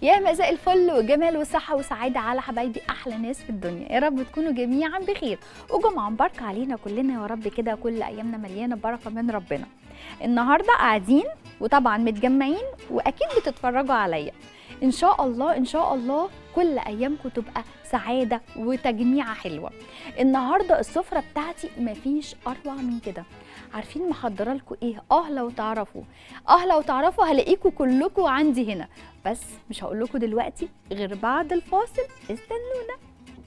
يا مساء الفل وجمال وصحة وسعادة على حبايبي أحلى ناس في الدنيا يا رب تكونوا جميعا بخير وجمعة مباركة علينا كلنا يا رب كده كل أيامنا مليانة بركة من ربنا النهاردة قاعدين وطبعا متجمعين وأكيد بتتفرجوا عليا إن شاء الله إن شاء الله كل أيامكم تبقى سعادة وتجميعة حلوة النهاردة السفرة بتاعتي مفيش أروع من كده عارفين محضره لكم ايه اه لو تعرفوا اه لو تعرفوا هلاقيكم كلكم عندي هنا بس مش هقول لكم دلوقتي غير بعد الفاصل استنونا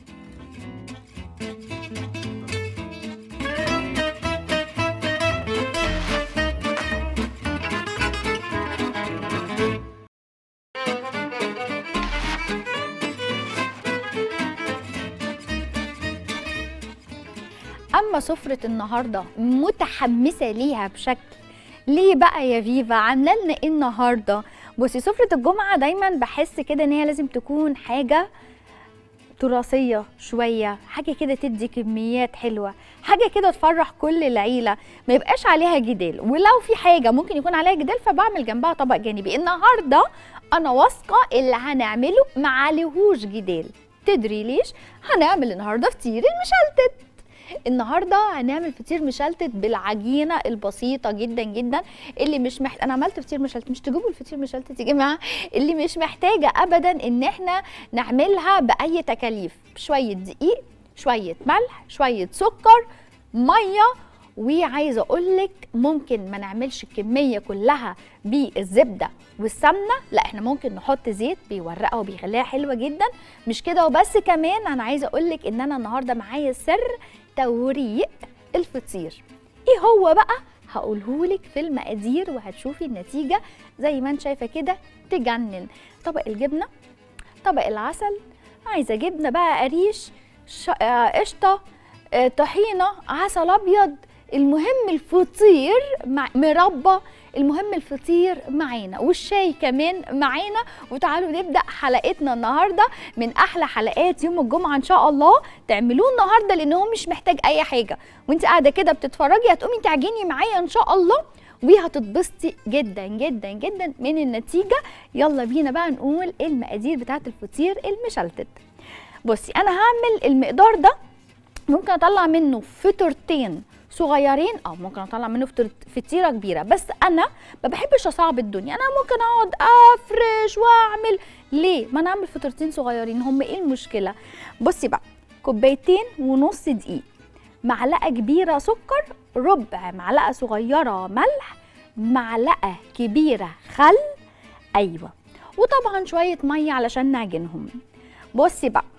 اما سفره النهارده متحمسه ليها بشكل ليه بقى يا فيفا عامله لنا ايه النهارده بصي سفره الجمعه دايما بحس كده ان هي لازم تكون حاجه تراثيه شويه حاجه كده تدي كميات حلوه حاجه كده تفرح كل العيله ما يبقاش عليها جدال ولو في حاجه ممكن يكون عليها جدال فبعمل جنبها طبق جانبي النهارده انا واثقه اللي هنعمله ما عليهوش جدال تدري ليش هنعمل النهارده فطير المشلتت النهارده هنعمل فطير مشلتت بالعجينه البسيطه جدا جدا اللي مش محتاج انا عملت فطير مشلتت مش تجيبوا الفطير مشلتت يا جماعه اللي مش محتاجه ابدا ان احنا نعملها باي تكاليف شويه دقيق شويه ملح شويه سكر ميه وعايزه اقول لك ممكن ما نعملش الكميه كلها بالزبده والسمنه لا احنا ممكن نحط زيت بيورقها وبيخليها حلوه جدا مش كده وبس كمان انا عايزه اقول لك ان انا النهارده معايا سر توريق الفطير ايه هو بقى هقولهولك في المقادير وهتشوفي النتيجه زي ما انت شايفه كده تجنن طبق الجبنه طبق العسل عايزه جبنه بقى قريش ش- آه، قشطه آه، طحينه عسل ابيض المهم الفطير مع مربى المهم الفطير معانا والشاي كمان معانا وتعالوا نبدا حلقتنا النهارده من احلى حلقات يوم الجمعه ان شاء الله تعملوه النهارده لان هو مش محتاج اي حاجه وانت قاعده كده بتتفرجي هتقومي تعجني معايا ان شاء الله وهتتبسطي جدا جدا جدا من النتيجه يلا بينا بقى نقول المقادير بتاعه الفطير المشلتت بصي انا هعمل المقدار ده ممكن اطلع منه فطيرتين صغيرين او ممكن اطلع منه فطير- فطيره كبيره بس انا ما بحبش اصعب الدنيا انا ممكن اقعد افرش واعمل ليه ما انا اعمل فطيرتين صغيرين هم ايه المشكله بصي بقى كوبايتين ونص دقيق معلقه كبيره سكر ربع معلقه صغيره ملح معلقه كبيره خل ايوه وطبعا شويه ميه علشان نعجنهم بصي بقى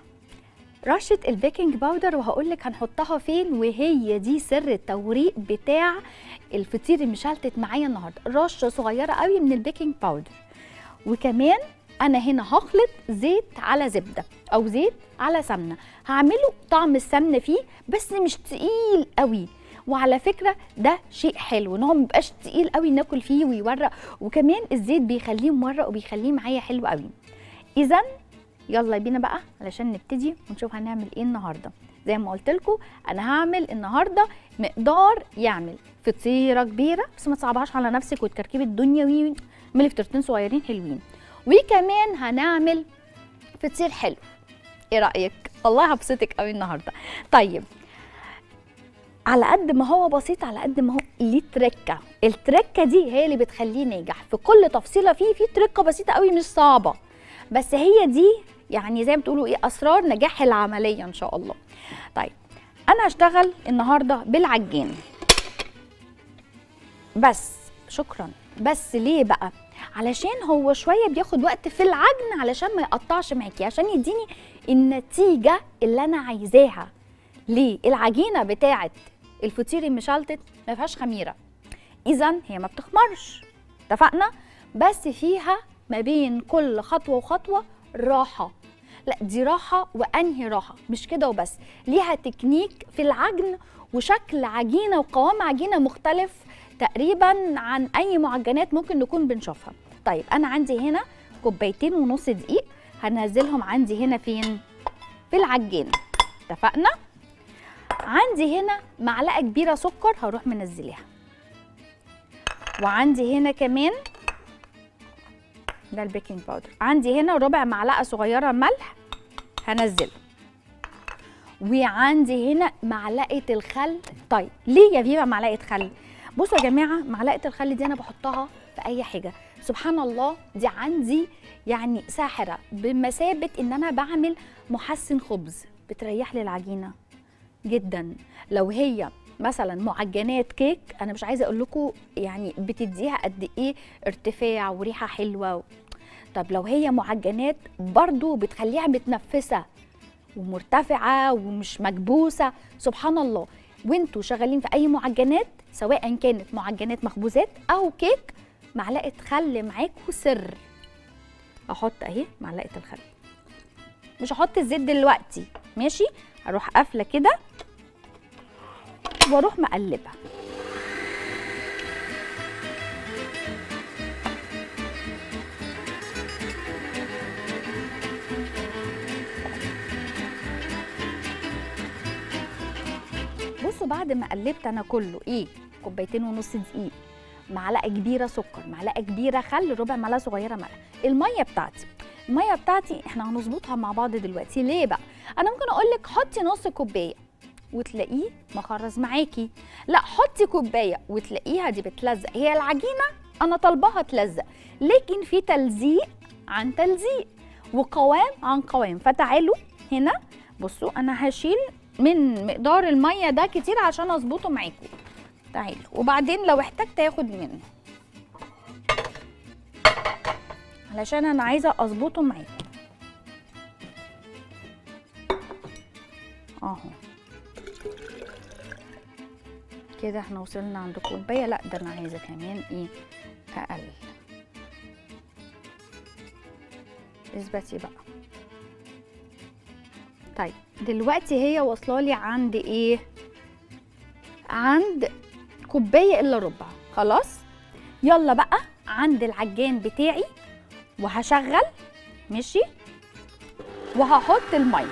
رشه البيكنج باودر وهقول لك هنحطها فين وهي دي سر التوريق بتاع الفطير المشلتت معايا النهارده رشه صغيره قوي من البيكنج باودر وكمان انا هنا هخلط زيت على زبده او زيت على سمنه هعمله طعم السمنه فيه بس مش تقيل قوي وعلى فكره ده شيء حلو ان هو مبقاش تقيل قوي ناكل فيه ويورق وكمان الزيت بيخليه مورق وبيخليه معايا حلو قوي اذا يلا بينا بقى علشان نبتدي ونشوف هنعمل ايه النهارده زي ما قلت لكم انا هعمل النهارده مقدار يعمل فطيره كبيره بس ما تصعبهاش على نفسك وتكركبي الدنيا وي اعملي فطيرتين صغيرين حلوين وكمان هنعمل فطير حلو ايه رايك والله هبسطك قوي النهارده طيب على قد ما هو بسيط على قد ما هو ليه تركه التركه دي هي اللي بتخليه ناجح في كل تفصيله فيه في تركه بسيطه قوي مش صعبه بس هي دي يعني زي ما بتقولوا ايه اسرار نجاح العمليه ان شاء الله طيب انا هشتغل النهارده بالعجين بس شكرا بس ليه بقى علشان هو شويه بياخد وقت في العجن علشان ما يقطعش معاكي عشان يديني النتيجه اللي انا عايزاها ليه العجينه بتاعه الفطير المشلتت ما فيهاش خميره اذا هي ما بتخمرش اتفقنا بس فيها ما بين كل خطوه وخطوه راحه لا دي راحه وانهي راحه مش كده وبس ليها تكنيك في العجن وشكل عجينه وقوام عجينه مختلف تقريبا عن اي معجنات ممكن نكون بنشوفها طيب انا عندي هنا كوبايتين ونص دقيق هنزلهم عندي هنا فين في العجين اتفقنا عندي هنا معلقه كبيره سكر هروح منزليها وعندي هنا كمان ده البيكنج باودر عندي هنا ربع معلقه صغيره ملح هنزله وعندي هنا معلقه الخل طيب ليه يا فيفا معلقه خل بصوا يا جماعه معلقه الخل دي انا بحطها في اي حاجه سبحان الله دي عندي يعني ساحره بمثابه ان انا بعمل محسن خبز بتريح لي العجينه جدا لو هي مثلا معجنات كيك انا مش عايزه اقول لكم يعني بتديها قد ايه ارتفاع وريحه حلوه طب لو هي معجنات برضو بتخليها متنفسه ومرتفعه ومش مكبوسه سبحان الله وانتوا شغالين في اي معجنات سواء كانت معجنات مخبوزات او كيك معلقه خل معاكوا سر احط اهي معلقه الخل مش هحط الزيت دلوقتي ماشي هروح قافله كده واروح مقلبه بصوا بعد ما قلبت انا كله ايه كوبايتين ونص دقيق معلقه كبيره سكر معلقه كبيره خل ربع معلقه صغيره ملح الميه بتاعتي الميه بتاعتي احنا هنظبطها مع بعض دلوقتي ليه بقى انا ممكن اقول لك حطي نص كوبايه وتلاقيه مخرز معاكي لا حطي كوبايه وتلاقيها دي بتلزق هي العجينه انا طالباها تلزق لكن في تلزيق عن تلزيق وقوام عن قوام فتعالوا هنا بصوا انا هشيل من مقدار الميه ده كتير عشان اظبطه معاكم تعالوا وبعدين لو احتجت اخد منه علشان انا عايزه اظبطه معاكم اهو كده احنا وصلنا عند كوبايه لا ده انا عايزه كمان ايه اقل اثبتي بقى طيب دلوقتي هي واصله لي عند ايه عند كوبايه الا ربع خلاص يلا بقى عند العجان بتاعي وهشغل ماشي وهحط الميه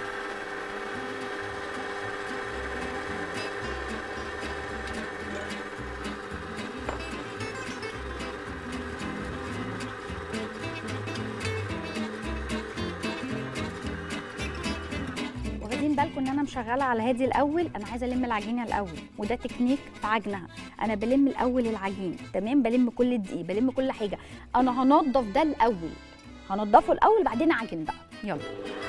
واخدين بالكم ان انا مشغله على هادي الاول انا عايزه الم العجينه الاول وده تكنيك في عجنها انا بلم الاول العجين تمام بلم كل الدقيق بلم كل حاجه انا هنضف ده الاول هنضفه الاول بعدين اعجن بقى يلا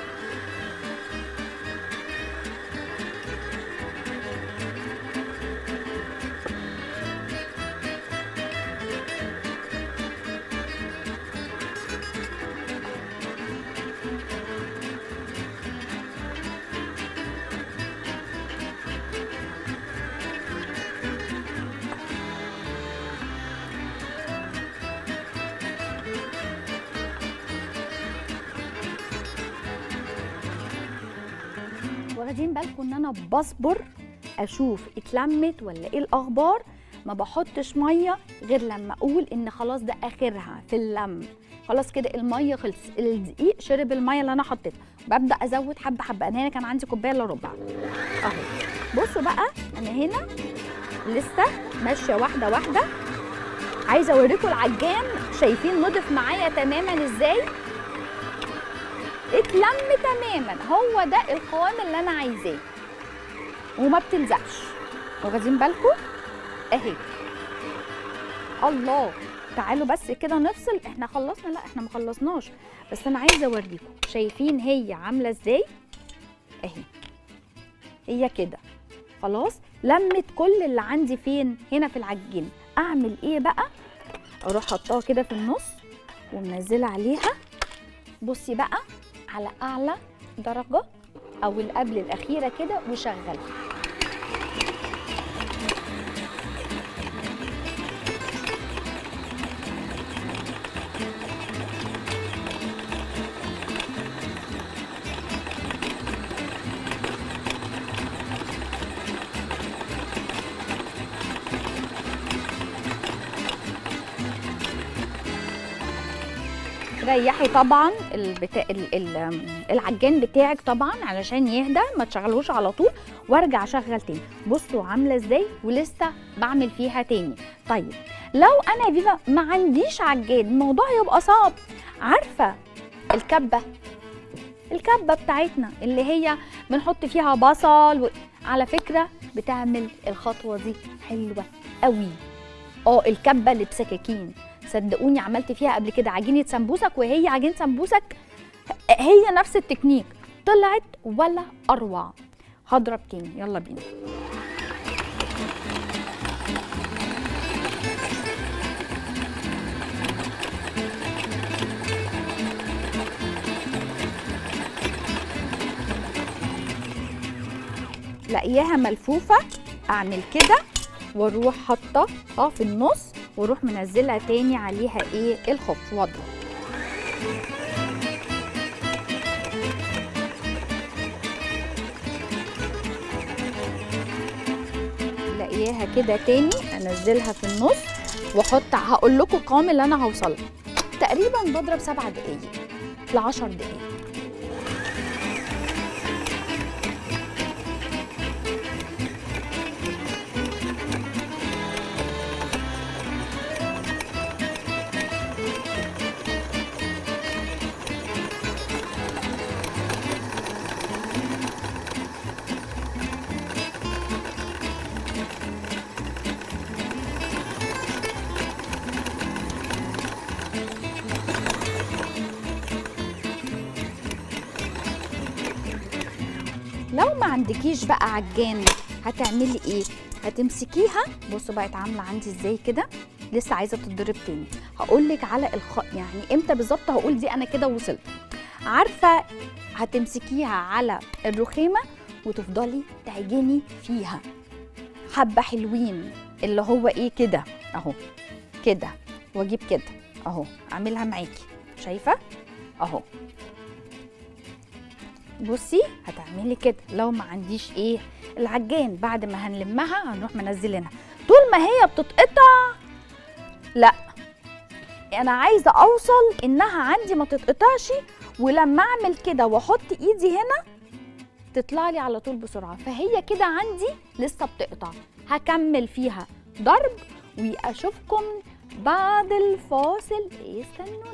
واخدين بالكم ان انا بصبر اشوف اتلمت ولا ايه الاخبار ما بحطش ميه غير لما اقول ان خلاص ده اخرها في اللم خلاص كده الميه خلص الدقيق شرب الميه اللي انا حطيتها ببدا ازود حبه حبه انا هنا كان عندي كوبايه الا ربع اهو بصوا بقى انا هنا لسه ماشيه واحده واحده عايزه اوريكم العجان شايفين نضف معايا تماما ازاي اتلم تماما هو ده القوام اللي انا عايزاه وما بتلزقش واخدين بالكم اهي الله تعالوا بس كده نفصل احنا خلصنا لا احنا ما خلصناش بس انا عايزه اوريكم شايفين هي عامله ازاي اهي هي كده خلاص لمت كل اللي عندي فين هنا في العجين اعمل ايه بقى اروح حطاها كده في النص ومنزله عليها بصي بقى على اعلى درجه او اللي قبل الاخيره كده وشغلها ريحي طبعا البتا... ال... ال... العجان بتاعك طبعا علشان يهدى ما تشغلوش على طول وارجع اشغل تاني بصوا عامله ازاي ولسه بعمل فيها تاني طيب لو انا يا فيفا ما عنديش عجان الموضوع يبقى صعب عارفه الكبه الكبه بتاعتنا اللي هي بنحط فيها بصل و... على فكره بتعمل الخطوه دي حلوه قوي اه الكبه اللي بسكاكين صدقوني عملت فيها قبل كده عجينه سمبوسك وهي عجينه سمبوسك هي نفس التكنيك طلعت ولا اروع هضرب تاني يلا بينا لاقياها ملفوفه اعمل كده واروح حاطه في النص واروح منزلها تاني عليها ايه الخف واضرب لاقياها كده تاني انزلها في النص واحط هقول لكم القوام اللي انا هوصل تقريبا بضرب سبع دقايق لعشر دقايق لو ما عندكيش بقى عجان هتعملي ايه هتمسكيها بصوا بقت عامله عندي ازاي كده لسه عايزه تتضرب تاني هقول لك على الخ يعني امتى بالظبط هقول دي انا كده وصلت عارفه هتمسكيها على الرخامه وتفضلي تعجني فيها حبه حلوين اللي هو ايه كده اهو كده واجيب كده اهو اعملها معاكي شايفه اهو بصي هتعملي كده لو ما عنديش ايه العجان بعد ما هنلمها هنروح منزلينها طول ما هي بتتقطع لا انا عايزه اوصل انها عندي ما تتقطعش ولما اعمل كده واحط ايدي هنا تطلع لي على طول بسرعه فهي كده عندي لسه بتقطع هكمل فيها ضرب واشوفكم بعد الفاصل استنوني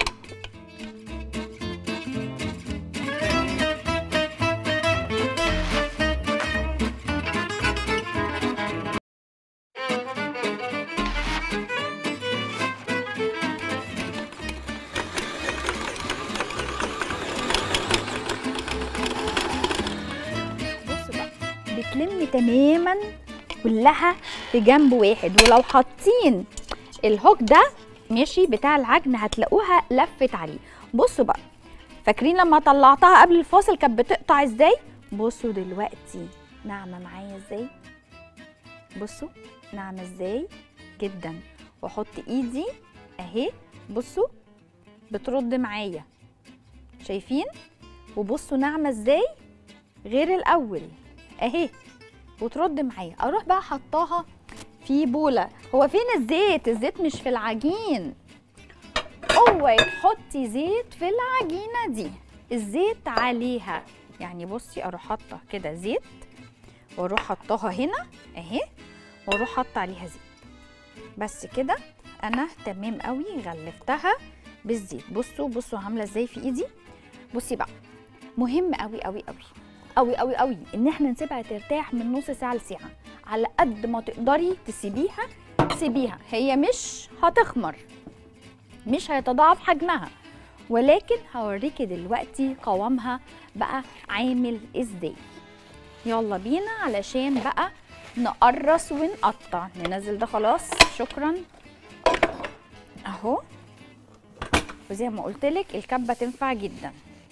بصوا بقى بتلم تماما كلها في جنب واحد ولو حاطين الهوك ده ماشي بتاع العجن هتلاقوها لفت عليه بصوا بقى فاكرين لما طلعتها قبل الفاصل كانت بتقطع ازاي بصوا دلوقتي ناعمه معايا ازاي بصوا ناعمه ازاي جدا واحط ايدي اهي بصوا بترد معايا شايفين وبصوا ناعمه ازاي غير الاول اهي وترد معايا اروح بقى حطاها في بوله هو فين الزيت الزيت مش في العجين اوعي تحطي زيت في العجينه دي الزيت عليها يعني بصي اروح حاطه كده زيت واروح حطاها هنا اهي واروح حاطه عليها زيت بس كده انا تمام قوي غلفتها بالزيت بصوا بصوا عامله ازاي في ايدي بصي بقى مهم قوي قوي قوي قوي قوي قوي ان احنا نسيبها ترتاح من نص ساعه لساعه على قد ما تقدري تسيبيها سيبيها هي مش هتخمر مش هيتضاعف حجمها ولكن هوريكي دلوقتي قوامها بقى عامل ازاي يلا بينا علشان بقى نقرص ونقطع ننزل ده خلاص شكرا اهو وزي ما قلت لك الكبه تنفع جدا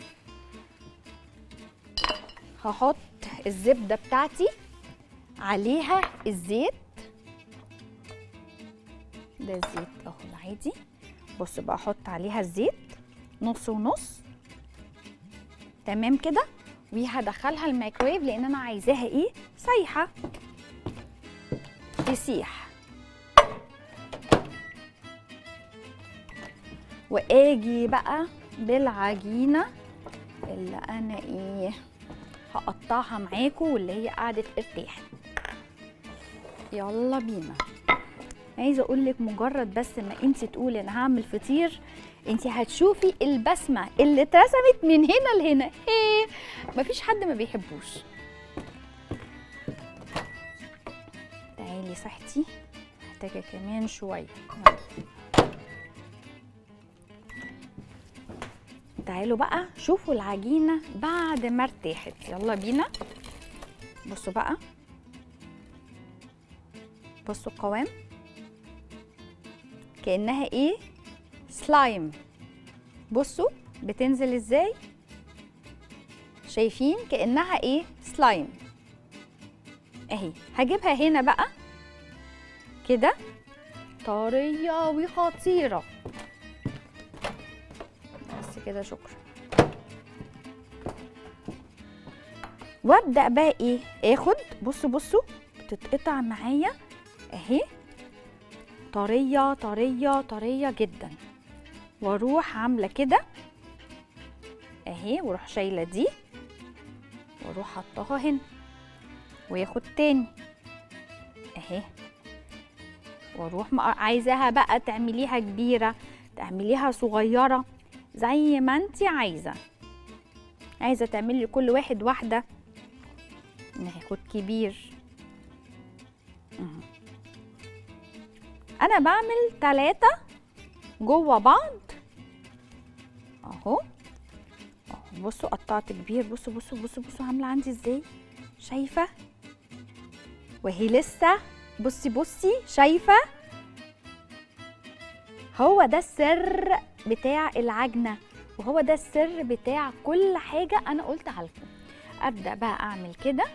هحط الزبده بتاعتي عليها الزيت ده الزيت اهو العادي بصوا بقى احط عليها الزيت نص ونص تمام كده وهدخلها الميكرويف لان انا عايزاها ايه سايحه تسيح واجي بقى بالعجينه اللي انا ايه هقطعها معاكم واللي هي قعدت ارتاحت يلا بينا عايزه اقول لك مجرد بس ما انت تقولي انا هعمل فطير انت هتشوفي البسمه اللي اترسمت من هنا لهنا ايه مفيش حد ما بيحبوش تعالي صحتي محتاجه كمان شويه تعالوا بقى شوفوا العجينه بعد ما ارتاحت يلا بينا بصوا بقى بصوا القوام كانها ايه سلايم بصوا بتنزل ازاي شايفين كانها ايه سلايم اهي هجيبها هنا بقى كده طريه وخطيره بس كده شكرا وابدا بقى ايه اخد بصوا بصوا بتتقطع معايا اهي طريه طريه طريه جدا واروح عامله كده اهي واروح شايله دي واروح حطاها هنا وياخد تاني اهي واروح عايزاها بقى تعمليها كبيره تعمليها صغيره زي ما انت عايزه عايزه تعملي كل واحد واحده ناخد كبير انا بعمل ثلاثة جوه بعض اهو اهو بصوا قطعت كبير بصوا بصوا بصوا بصوا عامله عندي ازاي شايفه وهي لسه بصي بصي شايفه هو ده السر بتاع العجنه وهو ده السر بتاع كل حاجه انا قلتها لكم ابدا بقى اعمل كده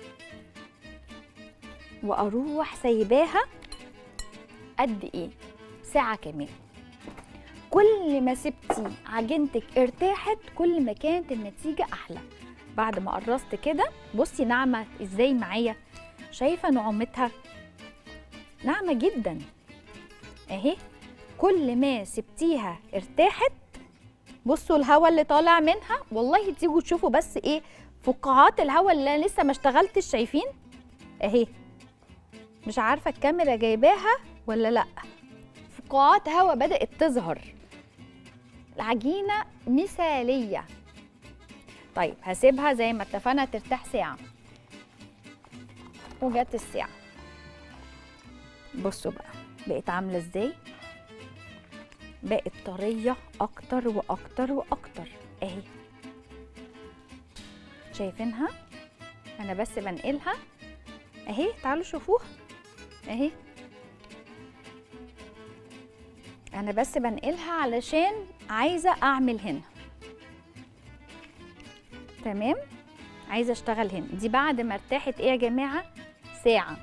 واروح سايباها قد ايه ساعه كمان كل ما سبتي عجينتك ارتاحت كل ما كانت النتيجه احلى بعد ما قرصت كده بصي ناعمه ازاي معايا شايفه نعومتها ناعمه جدا اهي كل ما سبتيها ارتاحت بصوا الهواء اللي طالع منها والله تيجوا تشوفوا بس ايه فقاعات الهواء اللي أنا لسه ما اشتغلتش شايفين اهي مش عارفه الكاميرا جايباها ولا لا فقاعات هواء بدات تظهر العجينه مثاليه طيب هسيبها زي ما اتفقنا ترتاح ساعه وجت الساعه بصوا بقى بقت عامله ازاي بقت طريه اكتر واكتر واكتر اهي شايفينها انا بس بنقلها اهي تعالوا شوفوها اهي انا بس بنقلها علشان عايزه اعمل هنا تمام عايزه اشتغل هنا دي بعد ما ارتاحت ايه يا جماعه ساعه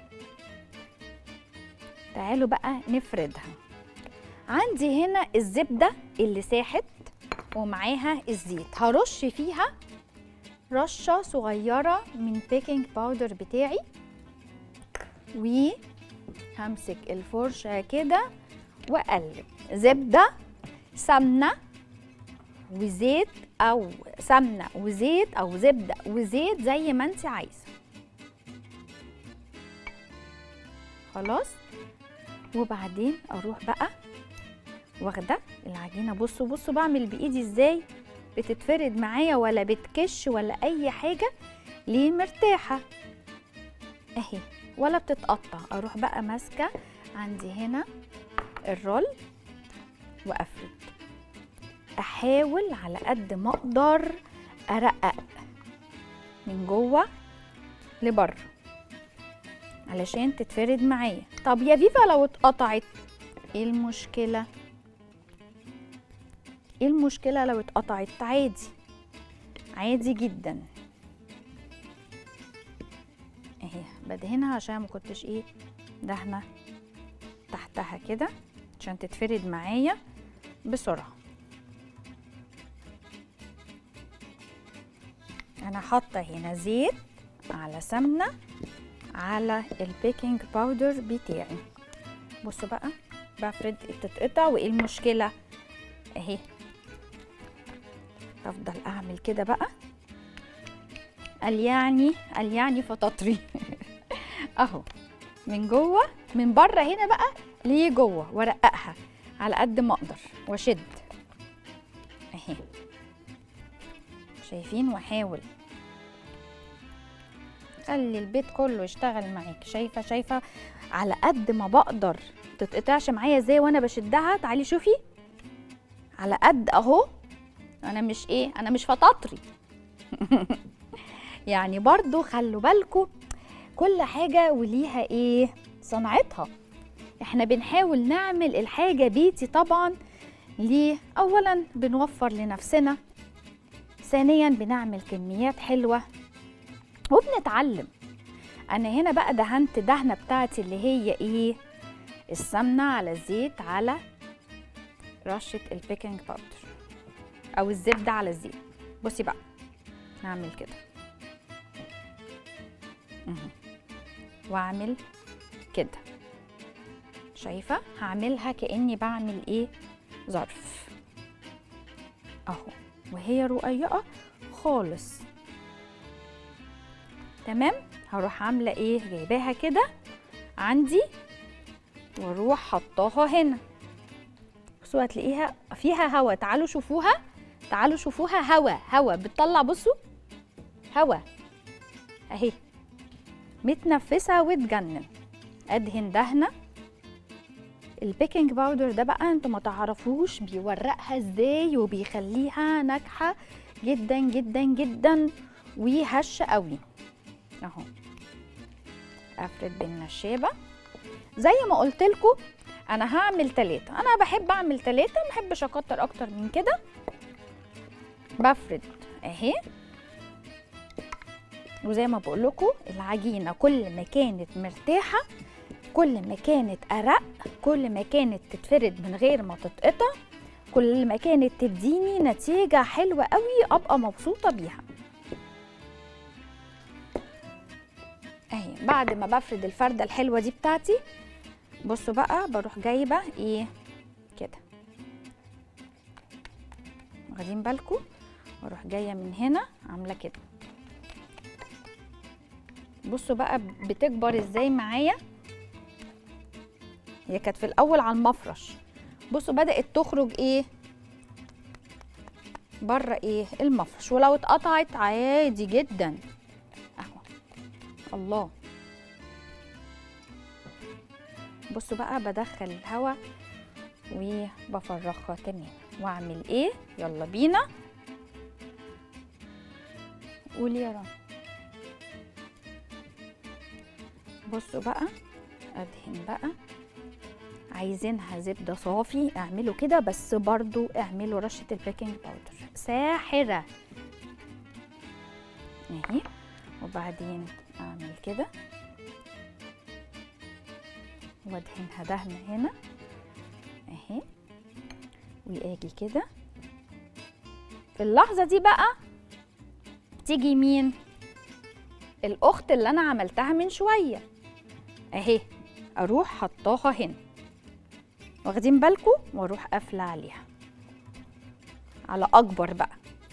تعالوا بقى نفردها عندي هنا الزبده اللي ساحت ومعاها الزيت هرش فيها رشه صغيره من بيكنج باودر بتاعي وهمسك الفرشه كده واقلب زبده سمنه وزيت او سمنه وزيت او زبده وزيت زي ما انت عايزه خلاص وبعدين اروح بقى واخده العجينه بصوا بصوا بعمل بايدي ازاي بتتفرد معايا ولا بتكش ولا اي حاجه ليه مرتاحه اهي ولا بتتقطع اروح بقى ماسكه عندي هنا الرول وافرد احاول على قد ما اقدر ارقق من جوه لبره علشان تتفرد معايا طب يا فيفا لو اتقطعت ايه المشكله ايه المشكله لو اتقطعت عادي عادي جدا اهي بدهنها عشان ما كنتش ايه دهنه تحتها كده عشان تتفرد معايا بسرعه انا حاطه هنا زيت على سمنه على البيكنج باودر بتاعي بصوا بقى بفرد تتقطع وايه المشكله اهي افضل اعمل كده بقى قال يعني قال يعني فطاطري اهو من جوه من بره هنا بقى ليه جوه وارققها على قد ما اقدر واشد اهي شايفين واحاول خلي البيت كله يشتغل معاك شايفه شايفه على قد ما بقدر تتقطعش معايا ازاي وانا بشدها تعالي شوفي على قد اهو انا مش ايه انا مش فطاطري يعني برضو خلوا بالكم كل حاجه وليها ايه صنعتها احنا بنحاول نعمل الحاجه بيتي طبعا ليه اولا بنوفر لنفسنا ثانيا بنعمل كميات حلوه وبنتعلم انا هنا بقى دهنت دهنه بتاعتي اللي هي ايه السمنه على الزيت على رشه البيكنج باودر او الزبده على الزيت بصي بقى نعمل كده مهم. واعمل كده شايفه هعملها كاني بعمل ايه ظرف اهو وهي رقيقه خالص تمام هروح عامله ايه جايباها كده عندي واروح حطاها هنا بصوا هتلاقيها فيها هوا تعالوا شوفوها تعالوا شوفوها هوا هوا بتطلع بصوا هوا اهي متنفسه وتجنن ادهن دهنه البيكنج باودر ده بقى انتوا ما تعرفوش بيورقها ازاي وبيخليها ناجحه جدا جدا جدا وهشه قوي اهو افرد بالنشابه زي ما قلت لكم انا هعمل تلاتة انا بحب اعمل تلاتة ما بحبش اكتر اكتر من كده بفرد اهي وزي ما بقول لكم العجينه كل ما كانت مرتاحه كل ما كانت ارق كل ما كانت تتفرد من غير ما تتقطع كل ما كانت تديني نتيجه حلوه قوي ابقى مبسوطه بيها اهي بعد ما بفرد الفرده الحلوه دي بتاعتي بصوا بقى بروح جايبه ايه كده واخدين بالكم واروح جايه من هنا عامله كده بصوا بقى بتكبر ازاي معايا هي كانت في الاول على المفرش بصوا بدات تخرج ايه بره ايه المفرش ولو اتقطعت عادي جدا اهو الله بصوا بقى بدخل الهواء وبفرغها تمام واعمل ايه يلا بينا قولي يا رنا بصوا بقى ادهن بقى عايزينها زبدة صافي اعملوا كده بس برضو اعملوا رشة البيكنج باودر ساحرة اهي وبعدين اعمل كده وادهنها دهنة هنا اهي واجي كده في اللحظة دي بقى تيجي مين الاخت اللي انا عملتها من شوية اهي اروح حطاها هنا واخدين بالكم واروح قافله عليها على اكبر بقى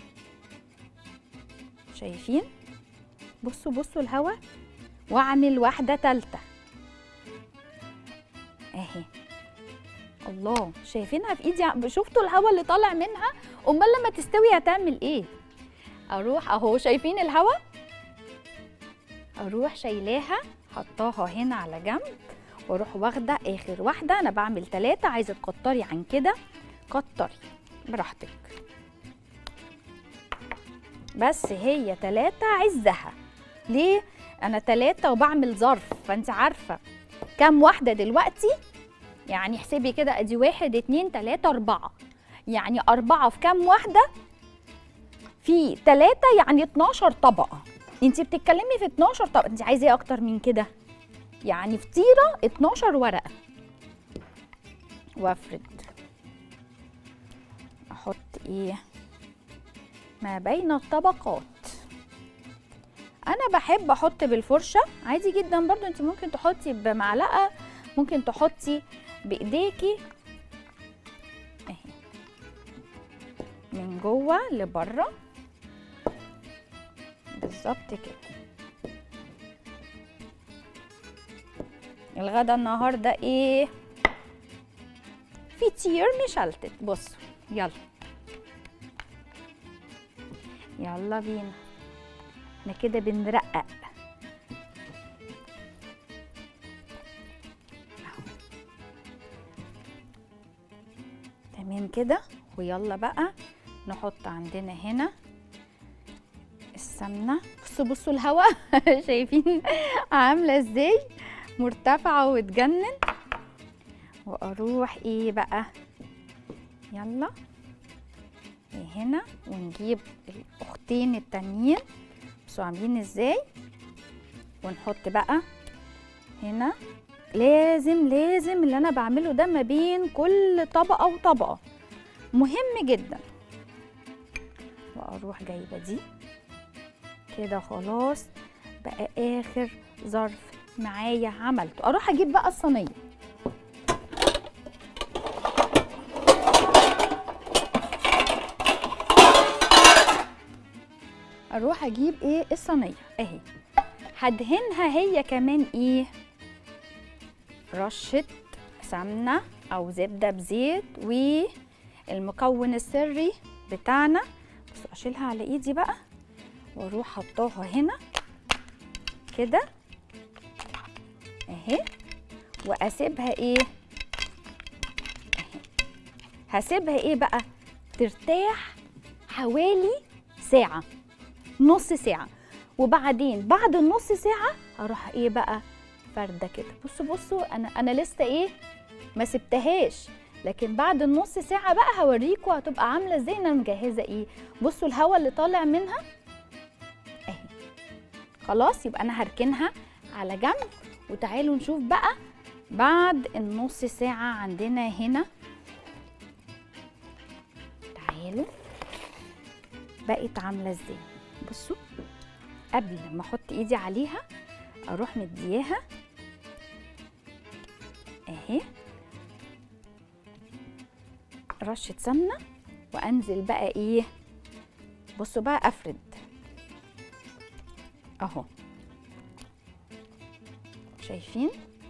شايفين بصوا بصوا الهوا واعمل واحده تالته اهي الله شايفينها في ايدي شفتوا الهوا اللي طالع منها امال لما تستوي هتعمل ايه اروح اهو شايفين الهوا اروح شايلاها حطاها هنا على جنب واروح واخده اخر واحده انا بعمل ثلاثه عايزه تكتري عن كده كتري براحتك بس هي ثلاثه عزها ليه انا ثلاثه وبعمل ظرف فانت عارفه كام واحده دلوقتي يعني احسبي كده ادي واحد اتنين تلاته اربعه يعني اربعه في كام واحده في تلاته يعني 12 طبقه انت بتتكلمي في 12 طبقه انت عايزه ايه اكتر من كده يعني فطيرة 12 ورقة وافرد احط ايه ما بين الطبقات انا بحب احط بالفرشة عادي جدا برضو انت ممكن تحطي بمعلقة ممكن تحطي بايديكي اهي من جوه لبره بالظبط كده الغدا النهارده ايه فطير مشلتت بصوا يلا يلا بينا احنا كده بنرقق أهو. تمام كده ويلا بقى نحط عندنا هنا السمنه بصوا بصوا الهوا شايفين عامله ازاي مرتفعه وتجنن واروح ايه بقى يلا إيه هنا ونجيب الاختين التانيين بصوا عاملين ازاي ونحط بقى هنا لازم لازم اللي انا بعمله ده ما بين كل طبقه وطبقه مهم جدا واروح جايبه دي كده خلاص بقى اخر ظرف معايا عملته اروح اجيب بقى الصينيه اروح اجيب ايه الصينيه اهي هدهنها هي كمان ايه رشه سمنه او زبده بزيت والمكون السري بتاعنا بس اشيلها على ايدي بقى واروح حطاها هنا كده اهي واسيبها ايه اهي هسيبها ايه بقى ترتاح حوالي ساعه نص ساعه وبعدين بعد النص ساعه هروح ايه بقى فرده كده بصوا بصوا انا انا لسه ايه ما سبتهاش لكن بعد النص ساعه بقى هوريكم هتبقى عامله ازاي انا مجهزه ايه بصوا الهواء اللي طالع منها اهي خلاص يبقى انا هركنها على جنب وتعالوا نشوف بقى بعد النص ساعه عندنا هنا تعالوا بقت عامله ازاي بصوا قبل ما احط ايدي عليها اروح مدياها اهي رشه سمنه وانزل بقى ايه بصوا بقى افرد اهو شايفين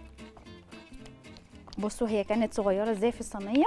بصوا هي كانت صغيره ازاي في الصينيه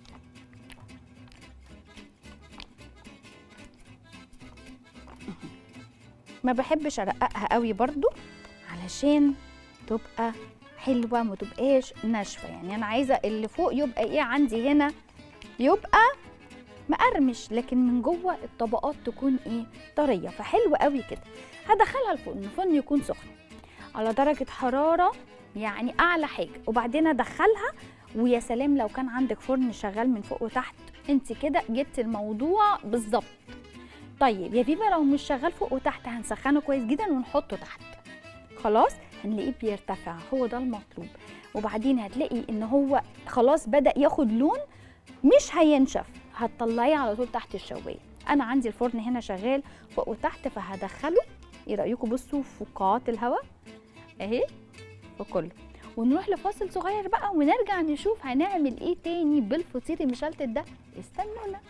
ما بحبش ارققها قوي برضو علشان تبقى حلوه ما تبقاش ناشفه يعني انا عايزه اللي فوق يبقى ايه عندي هنا يبقى مقرمش لكن من جوه الطبقات تكون ايه طريه فحلو قوي كده هدخلها الفرن الفرن يكون سخن على درجه حراره يعني اعلى حاجه وبعدين ادخلها ويا سلام لو كان عندك فرن شغال من فوق وتحت انت كده جبت الموضوع بالظبط طيب يا فيفا لو مش شغال فوق وتحت هنسخنه كويس جدا ونحطه تحت خلاص هنلاقيه بيرتفع هو ده المطلوب وبعدين هتلاقي ان هو خلاص بدا ياخد لون مش هينشف هتطلعيه على طول تحت الشوايه انا عندي الفرن هنا شغال فوق وتحت فهدخله ايه رايكم بصوا فقاعات الهواء اهي وكله ونروح لفاصل صغير بقى ونرجع نشوف هنعمل ايه تاني بالفطير المشلتت ده استنونا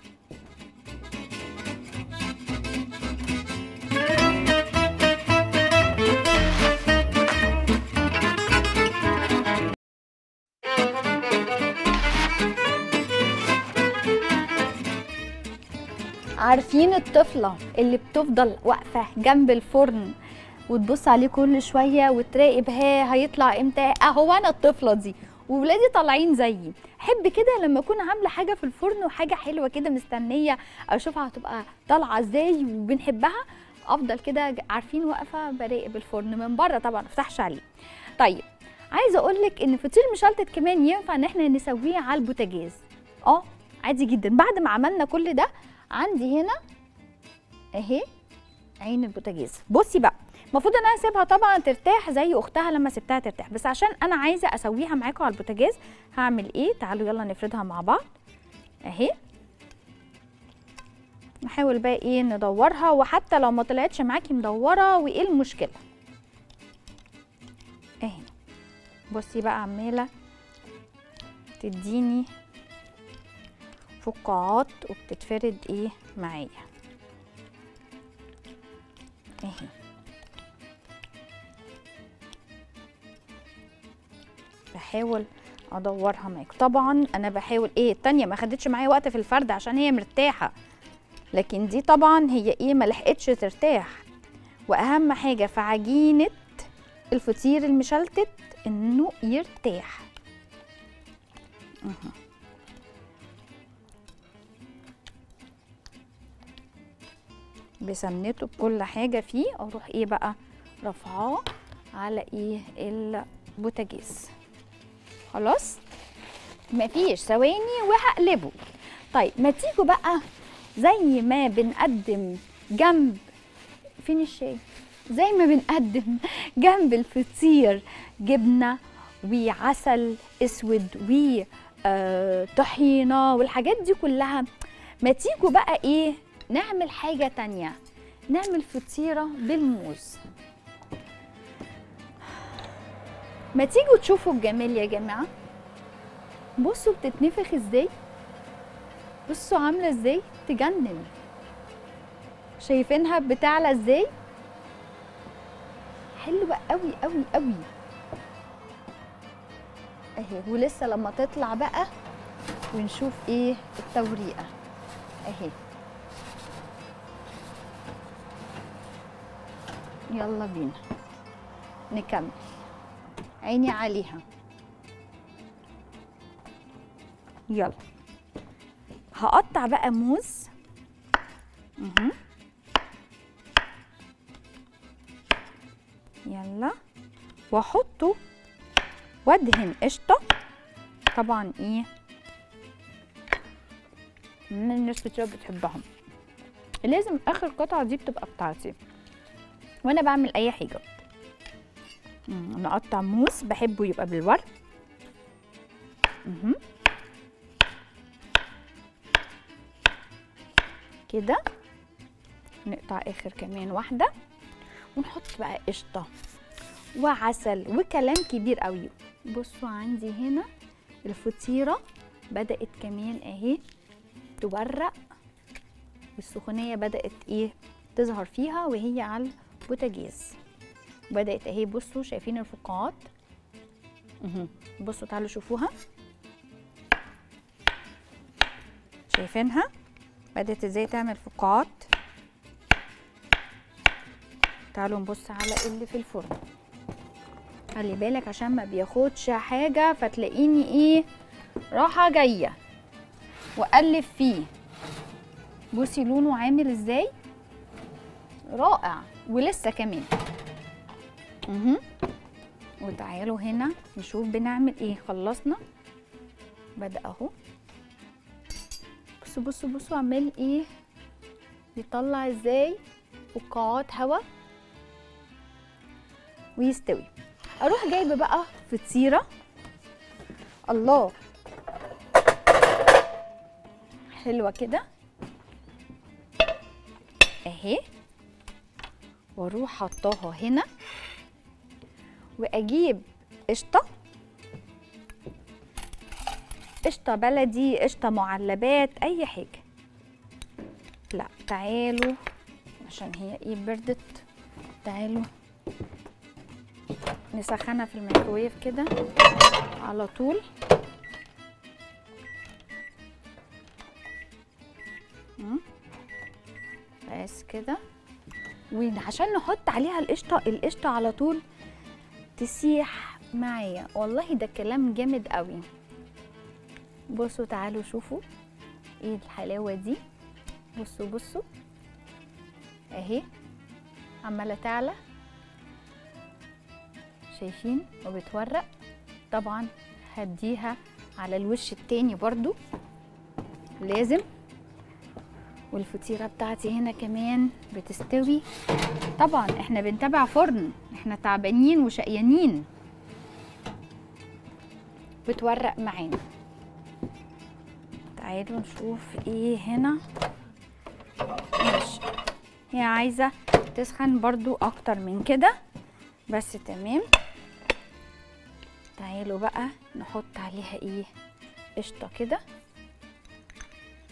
عارفين الطفلة اللي بتفضل واقفة جنب الفرن وتبص عليه كل شوية وتراقب ها هيطلع امتى اهو انا الطفلة دي وولادي طالعين زيي احب كده لما اكون عامله حاجه في الفرن وحاجه حلوه كده مستنيه اشوفها هتبقى طالعه ازاي وبنحبها افضل كده عارفين واقفه براقب الفرن من بره طبعا ما افتحش عليه طيب عايزه اقول لك ان فطير مشلتت كمان ينفع ان احنا نسويه على البوتاجاز اه عادي جدا بعد ما عملنا كل ده عندي هنا اهي عين البوتاجاز بصي بقى المفروض ان انا اسيبها طبعا ترتاح زي اختها لما سبتها ترتاح بس عشان انا عايزه اسويها معاكم على البوتاجاز هعمل ايه تعالوا يلا نفردها مع بعض اهي نحاول بقى ايه ندورها وحتى لو ما طلعتش معاكي مدوره وايه المشكله اهي بصي بقى عماله تديني فقاعات وبتتفرد ايه معايا اهي بحاول ادورها معاك طبعا انا بحاول ايه التانية ما خدتش معايا وقت في الفرد عشان هي مرتاحه لكن دي طبعا هي ايه ما لحقتش ترتاح واهم حاجه في عجينه الفطير المشلتت انه يرتاح مه. بسمنته بكل حاجه فيه اروح ايه بقى رفعاه على ايه البوتاجاز خلاص مفيش ثواني وهقلبه طيب ما تيجوا بقى زي ما بنقدم جنب فين الشاي زي ما بنقدم جنب الفطير جبنه وعسل اسود وطحينه والحاجات دي كلها ما تيجوا بقى ايه نعمل حاجه تانية نعمل فطيره بالموز ما تيجوا تشوفوا الجمال يا جماعه بصوا بتتنفخ ازاي بصوا عامله ازاي تجنن شايفينها بتعلى ازاي حلوه قوي قوي قوي اهي ولسه لما تطلع بقى ونشوف ايه التوريقه اهي يلا بينا نكمل عيني عليها يلا هقطع بقى موز مهم. يلا واحطه وادهن قشطه طبعا ايه من الناس كتير بتحبهم لازم اخر قطعه دي بتبقى بتاعتي وانا بعمل اي حاجه مم، نقطع موز بحبه يبقى بالورد مهم. كده نقطع اخر كمان واحده ونحط بقى قشطه وعسل وكلام كبير قوي بصوا عندي هنا الفطيره بدات كمان اهي تورق والسخونيه بدات ايه تظهر فيها وهي على البوتاجاز بدات اهي بصوا شايفين الفقاعات مهم. بصوا تعالوا شوفوها شايفينها بدات ازاي تعمل فقاعات تعالوا نبص على اللي في الفرن خلي بالك عشان ما بياخدش حاجه فتلاقيني ايه راحه جايه واقلب فيه بصي لونه عامل ازاي رائع ولسه كمان اها وتعالوا هنا نشوف بنعمل ايه خلصنا بدا اهو بصوا بصوا بصوا عمال ايه يطلع ازاي فقاعات هوا ويستوي اروح جايبه بقى فطيره الله حلوه كده اهي واروح حطاها هنا واجيب قشطه قشطه بلدي قشطه معلبات اي حاجه لا تعالوا عشان هي ايه بردت تعالوا نسخنها في الميكرويف كده على طول مم. بس كده وعشان نحط عليها القشطه القشطه على طول تسيح معايا والله ده كلام جامد قوي بصوا تعالوا شوفوا ايه الحلاوه دي بصوا بصوا اهي عماله تعلى شايفين وبتورق طبعا هديها على الوش التاني برضو لازم والفطيره بتاعتي هنا كمان بتستوي طبعا احنا بنتابع فرن احنا تعبانين وشقيانين بتورق معانا تعالوا نشوف ايه هنا ماشي هي عايزه تسخن برضو اكتر من كده بس تمام تعالوا بقى نحط عليها ايه قشطه كده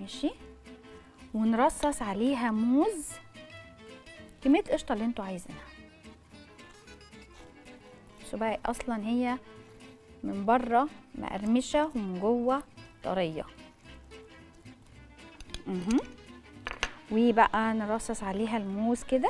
ماشي ونرصص عليها موز كميه قشطه اللي انتوا عايزينها بصوا بقى اصلا هي من بره مقرمشه ومن جوه طريه اها وبقى نرصص عليها الموز كده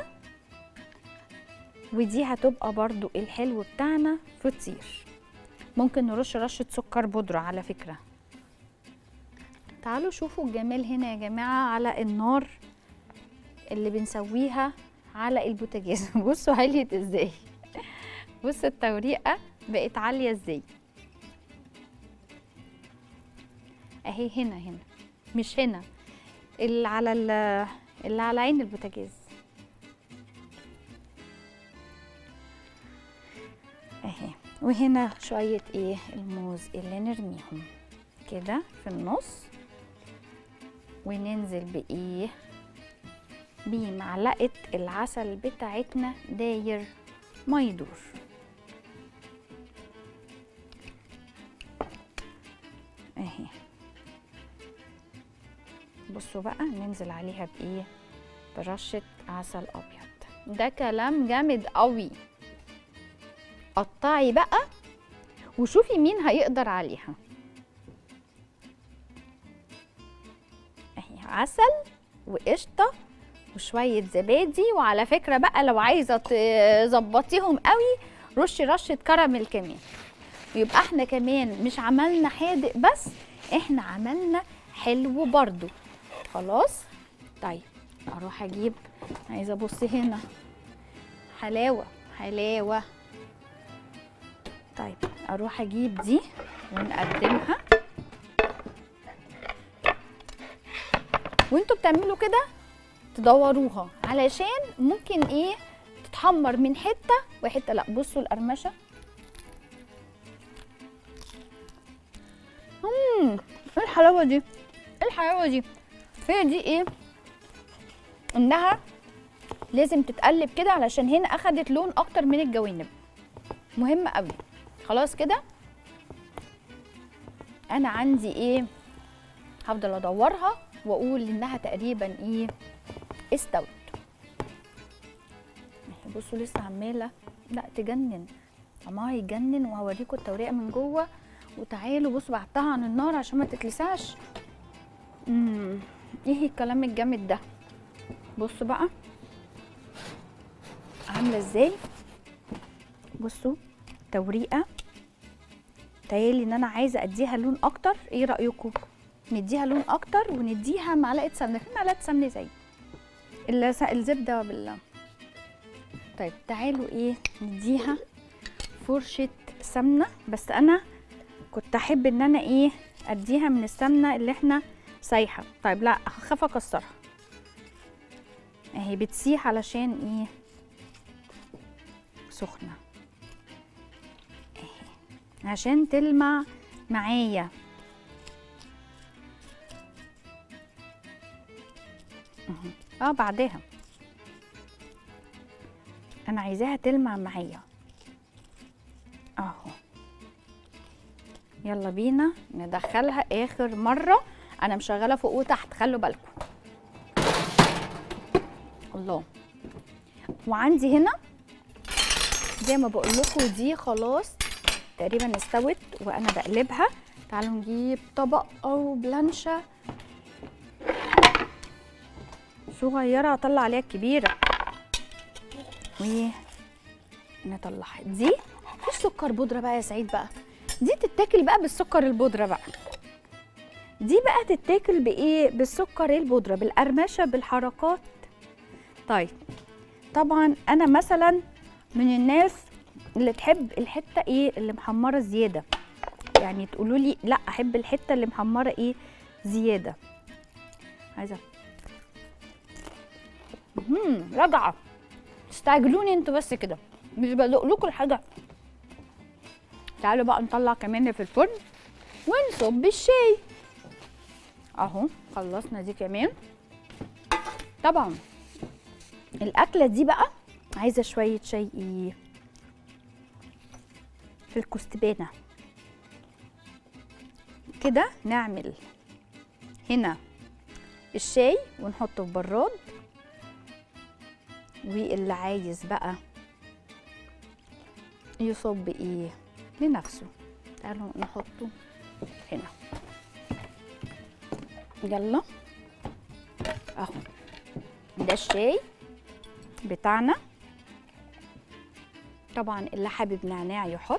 ودي هتبقى برضو الحلو بتاعنا فطير ممكن نرش رشة سكر بودرة على فكرة تعالوا شوفوا الجمال هنا يا جماعة على النار اللي بنسويها على البوتاجاز بصوا عليت ازاي بصوا التوريقة بقت عالية ازاي اهي هنا هنا مش هنا اللي على ال- اللي على عين البوتاجاز اهي وهنا شوية ايه الموز اللي نرميهم كده في النص وننزل بايه بمعلقة العسل بتاعتنا داير ما يدور اهي بصوا بقى ننزل عليها بايه برشة عسل ابيض ده كلام جامد قوي قطعي بقى وشوفي مين هيقدر عليها اهي عسل وقشطه وشويه زبادي وعلى فكره بقى لو عايزه تظبطيهم قوي رشي رشه كراميل كمان يبقى احنا كمان مش عملنا حادق بس احنا عملنا حلو برضو خلاص طيب اروح اجيب عايزه ابص هنا حلاوه حلاوه طيب اروح اجيب دي ونقدمها وانتوا بتعملوا كده تدوروها علشان ممكن ايه تتحمر من حته وحته لا بصوا القرمشه امم ايه الحلاوه دي ايه الحلاوه دي هي دي ايه انها لازم تتقلب كده علشان هنا اخدت لون اكتر من الجوانب مهم قوي خلاص كده انا عندي ايه هفضل ادورها واقول انها تقريبا ايه استوت أهي بصوا لسه عماله لا تجنن طعمها يجنن وهوريكم التوريقه من جوه وتعالوا بصوا بعدتها عن النار عشان ما تتلسعش امم ايه الكلام الجامد ده بصوا بقى عامله ازاي بصوا توريقه تهيألي ان انا عايزه اديها لون اكتر ايه رايكم نديها لون اكتر ونديها معلقه سمنه في معلقه سمنه زي الس- الزبده بال طيب تعالوا ايه نديها فرشه سمنه بس انا كنت احب ان انا ايه اديها من السمنه اللي احنا سايحه طيب لا هخاف اكسرها اهي بتسيح علشان ايه سخنه اهي عشان تلمع معايا مهم. اه بعدها انا عايزاها تلمع معايا اهو يلا بينا ندخلها اخر مره انا مشغله فوق وتحت خلوا بالكم الله وعندي هنا زي ما بقول لكم دي خلاص تقريبا استوت وانا بقلبها تعالوا نجيب طبق او بلانشه صغيره اطلع عليها الكبيره ونطلعها دي مفيش سكر بودره بقى يا سعيد بقى دي تتاكل بقى بالسكر البودره بقى دي بقى تتاكل بايه بالسكر البودره بالقرمشه بالحركات طيب طبعا انا مثلا من الناس اللي تحب الحته ايه اللي محمره زياده يعني تقولوا لي لا احب الحته اللي محمره ايه زياده عايزه امم راجعه تستعجلوني انتوا بس كده مش بدوق لكم الحاجه تعالوا بقى نطلع كمان اللي في الفرن ونصب الشاي اهو خلصنا دي كمان طبعا الاكله دي بقى عايزه شويه شاي ايه في الكستبانه كده نعمل هنا الشاي ونحطه في براد واللي عايز بقى يصب ايه لنفسه تعالوا نحطه هنا يلا اهو ده الشاي بتاعنا طبعا اللي حابب نعناع يحط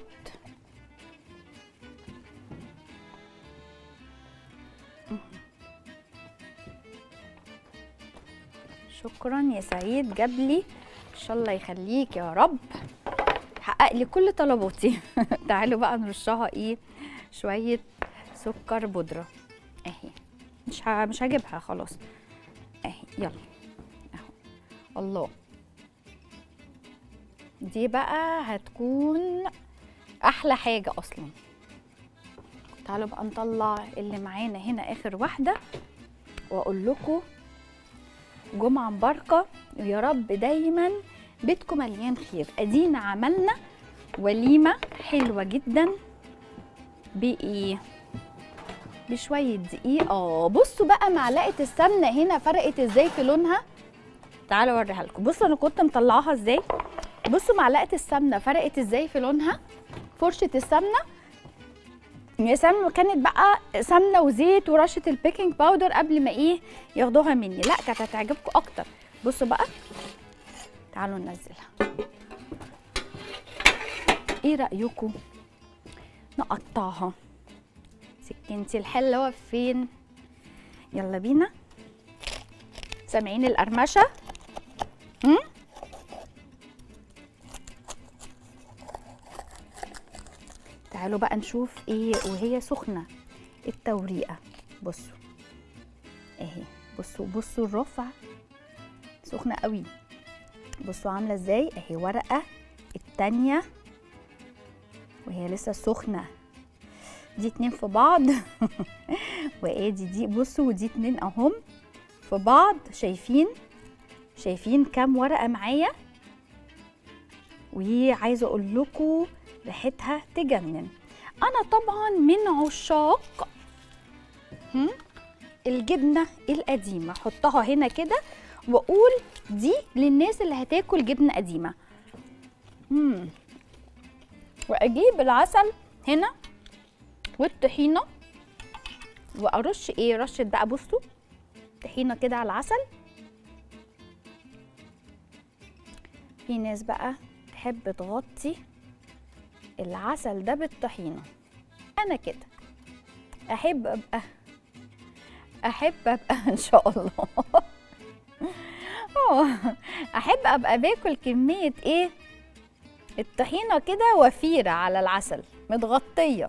شكرا يا سعيد جاب لي ان شاء الله يخليك يا رب حقق لي كل طلباتي تعالوا بقى نرشها ايه شويه سكر بودره اهي مش ه... مش هجيبها خلاص اهي يلا اهو الله دي بقى هتكون احلى حاجه اصلا تعالوا بقى نطلع اللي معانا هنا اخر واحده واقول لكم جمعه مباركه ويا رب دايما بيتكم مليان خير ادينا عملنا وليمه حلوه جدا بايه بشويه دقيق اه بصوا بقى معلقه السمنه هنا فرقت ازاي في لونها تعالوا اوريها لكم بصوا انا كنت مطلعاها ازاي بصوا معلقه السمنه فرقت ازاي في لونها فرشه السمنه يا سمنه كانت بقى سمنه وزيت ورشه البيكنج باودر قبل ما ايه ياخدوها مني لا كانت هتعجبكم اكتر بصوا بقى تعالوا ننزلها ايه رايكم نقطعها سكينتي الحلوه فين يلا بينا سامعين القرمشه هم؟ تعالوا بقى نشوف ايه وهي سخنه التوريقه بصوا اهي بصوا بصوا الرفع سخنه قوي بصوا عامله ازاي اهي ورقه التانية وهي لسه سخنه دي اتنين في بعض وادي دي بصوا ودي اتنين اهم في بعض شايفين شايفين كام ورقه معايا وعايزه اقول لكم ريحتها تجنن انا طبعا من عشاق هم؟ الجبنه القديمه احطها هنا كده واقول دي للناس اللي هتاكل جبنه قديمه امم واجيب العسل هنا والطحينه وارش ايه رشه بقى بصوا طحينه كده على العسل في ناس بقى تحب تغطي العسل ده بالطحينه انا كده احب ابقى احب ابقى ان شاء الله اه احب ابقى باكل كميه ايه الطحينه كده وفيره على العسل متغطيه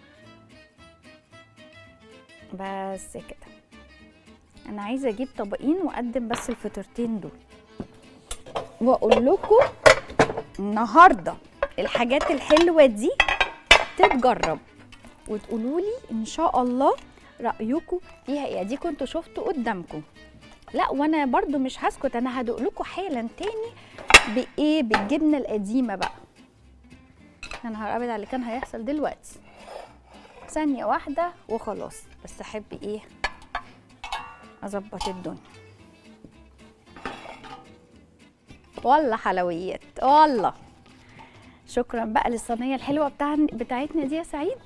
بس كده انا عايزه اجيب طبقين واقدم بس الفطيرتين دول واقول لكم النهارده الحاجات الحلوه دي تتجرب وتقولوا لي ان شاء الله رايكم فيها ايه دي كنتوا شفتوا قدامكم لا وانا برضو مش هسكت انا هدوق لكم حالا تاني بايه بالجبنه القديمه بقى يا نهار ابيض على اللي كان هيحصل دلوقتي ثانيه واحده وخلاص بس احب ايه اظبط الدنيا والله حلويات والله شكرا بقى للصينيه الحلوه بتاع بتاعتنا دي يا سعيد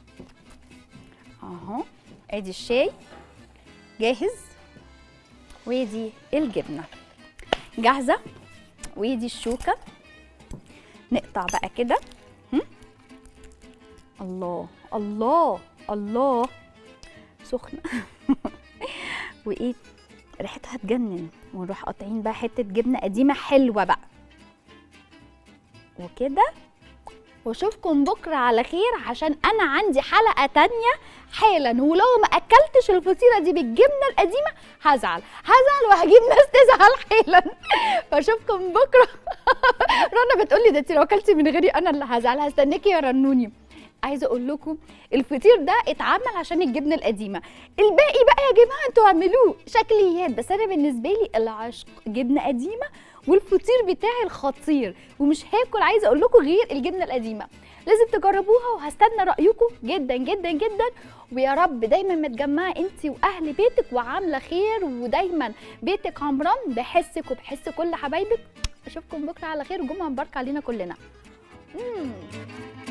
اهو ادي الشاي جاهز ودي الجبنه جاهزه ودي الشوكه نقطع بقى كده هم؟ الله الله الله سخنه وايه ريحتها تجنن ونروح قاطعين بقى حته جبنه قديمه حلوه بقى وكده واشوفكم بكره على خير عشان انا عندي حلقه تانية حالا ولو ما اكلتش الفطيره دي بالجبنه القديمه هزعل هزعل وهجيب ناس تزعل حالا فاشوفكم بكره رنا بتقولي ده انت لو اكلتي من غيري انا اللي هزعل هستناكي يا رنوني عايزه اقول لكم الفطير ده اتعمل عشان الجبنه القديمه الباقي بقى يا جماعه انتوا اعملوه شكليات بس انا بالنسبه لي العشق جبنه قديمه والفطير بتاعي الخطير ومش هاكل عايزه اقول لكم غير الجبنه القديمه لازم تجربوها وهستنى رايكم جدا جدا جدا ويا رب دايما متجمعه انت واهل بيتك وعامله خير ودايما بيتك عمران بحسك وبحس كل حبايبك اشوفكم بكره على خير وجمعه مباركه علينا كلنا مم.